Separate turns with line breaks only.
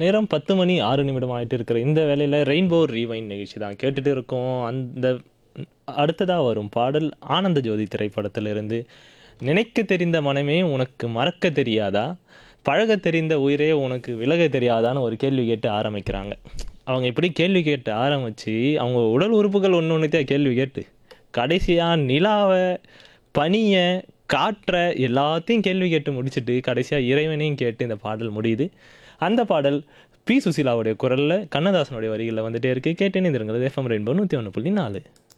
நேரம் பத்து மணி ஆறு நிமிடம் ஆயிட்டு இருக்கிற இந்த வேலையில் ரெயின்போ ரீவைன் நிகழ்ச்சி தான் கேட்டுட்டு இருக்கோம் அந்த அடுத்ததாக வரும் பாடல் ஆனந்த ஜோதி திரைப்படத்திலிருந்து நினைக்க தெரிந்த மனமே உனக்கு மறக்க தெரியாதா பழக தெரிந்த உயிரே உனக்கு விலக தெரியாதான்னு ஒரு கேள்வி கேட்டு ஆரம்பிக்கிறாங்க அவங்க இப்படி கேள்வி கேட்டு ஆரம்பித்து அவங்க உடல் உறுப்புகள் ஒன்று ஒன்றுத்தையும் கேள்வி கேட்டு கடைசியாக நிலாவை பனியை காற்றை எல்லாத்தையும் கேள்வி கேட்டு முடிச்சுட்டு கடைசியாக இறைவனையும் கேட்டு இந்த பாடல் முடியுது அந்த பாடல் பி சுசீலாவுடைய குரலில் கண்ணதாசனுடைய வரிகளில் வந்துட்டே இருக்கு கேட்டேன்னு இருங்கிறது எஃப்எம் ரெயின்போ நூற்றி ஒன்று புள்ளி நாலு